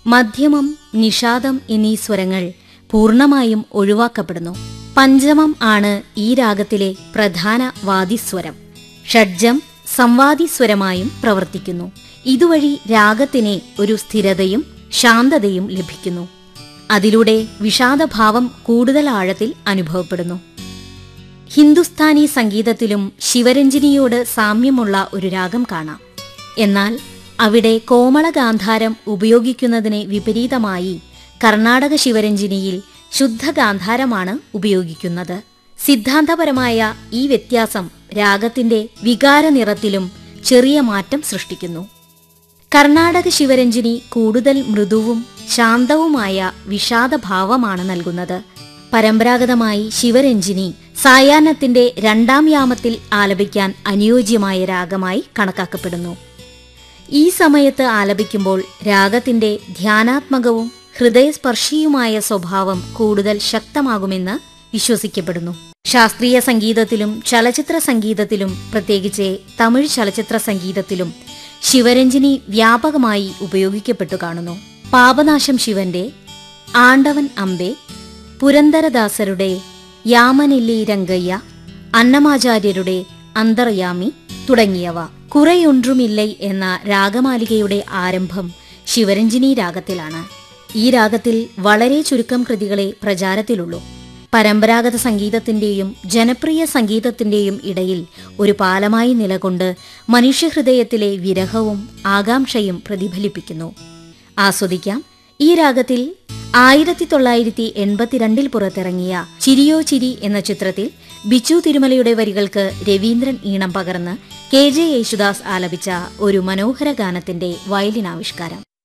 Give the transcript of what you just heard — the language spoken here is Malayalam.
മധ്യമം നിഷാദം എന്നീ സ്വരങ്ങൾ പൂർണ്ണമായും ഒഴിവാക്കപ്പെടുന്നു പഞ്ചമം ആണ് ഈ രാഗത്തിലെ പ്രധാന വാദിസ്വരം ഷഡ്ജം സംവാദിസ്വരമായും പ്രവർത്തിക്കുന്നു ഇതുവഴി രാഗത്തിന് ഒരു സ്ഥിരതയും ശാന്തതയും ലഭിക്കുന്നു അതിലൂടെ വിഷാദഭാവം കൂടുതൽ ആഴത്തിൽ അനുഭവപ്പെടുന്നു ഹിന്ദുസ്ഥാനി സംഗീതത്തിലും ശിവരഞ്ജിനിയോട് സാമ്യമുള്ള ഒരു രാഗം കാണാം എന്നാൽ അവിടെ കോമളഗാന്ധാരം ഉപയോഗിക്കുന്നതിന് വിപരീതമായി കർണാടക ശിവരഞ്ജിനിയിൽ ശുദ്ധഗാന്ധാരമാണ് ഉപയോഗിക്കുന്നത് സിദ്ധാന്തപരമായ ഈ വ്യത്യാസം രാഗത്തിന്റെ വികാരനിറത്തിലും ചെറിയ മാറ്റം സൃഷ്ടിക്കുന്നു കർണാടക ശിവരഞ്ജിനി കൂടുതൽ മൃദുവും ശാന്തവുമായ വിഷാദഭാവമാണ് നൽകുന്നത് പരമ്പരാഗതമായി ശിവരഞ്ജിനി സായാഹ്നത്തിന്റെ രണ്ടാം യാമത്തിൽ ആലപിക്കാൻ അനുയോജ്യമായ രാഗമായി കണക്കാക്കപ്പെടുന്നു ഈ സമയത്ത് ആലപിക്കുമ്പോൾ രാഗത്തിന്റെ ധ്യാനാത്മകവും ഹൃദയസ്പർശിയുമായ സ്വഭാവം കൂടുതൽ ശക്തമാകുമെന്ന് വിശ്വസിക്കപ്പെടുന്നു ശാസ്ത്രീയ സംഗീതത്തിലും ചലച്ചിത്ര സംഗീതത്തിലും പ്രത്യേകിച്ച് തമിഴ് ചലച്ചിത്ര സംഗീതത്തിലും ശിവരഞ്ജിനി വ്യാപകമായി ഉപയോഗിക്കപ്പെട്ടു കാണുന്നു പാപനാശം ശിവന്റെ ആണ്ടവൻ അമ്പെ പുരന്ദരദാസരുടെ യാമനെല്ലി രംഗയ്യ അന്നമാചാര്യരുടെ അന്തർയാമി തുടങ്ങിയവ കുറെയൊன்றுമില്ലൈ എന്ന രാഗമാലികയുടെ ആരംഭം ശിവരഞ്ജിനി രാഗത്തിലാണ് ഈ രാഗത്തിൽ വളരെ ചുരുക്കം കൃതികളെ പ്രചാരത്തിലുള്ളൂ പരമ്പരാഗത സംഗീതത്തിന്റെയും ജനപ്രിയ സംഗീതത്തിന്റെയും ഇടയിൽ ഒരു പാലമായി നിലകൊണ്ട് മനുഷ്യഹൃദയത്തിലെ വിരഹവും ആകാംക്ഷയും പ്രതിഫലിപ്പിക്കുന്നു ആസ്വദിക്കാം ഈ രാഗത്തിൽ ആയിരത്തി തൊള്ളായിരത്തി എൺപത്തിരണ്ടിൽ പുറത്തിറങ്ങിയ ചിരിയോ ചിരി എന്ന ചിത്രത്തിൽ ബിച്ചു തിരുമലയുടെ വരികൾക്ക് രവീന്ദ്രൻ ഈണം പകർന്ന് കെ ജെ യേശുദാസ് ആലപിച്ച ഒരു മനോഹര ഗാനത്തിന്റെ വയലിൻ ആവിഷ്കാരം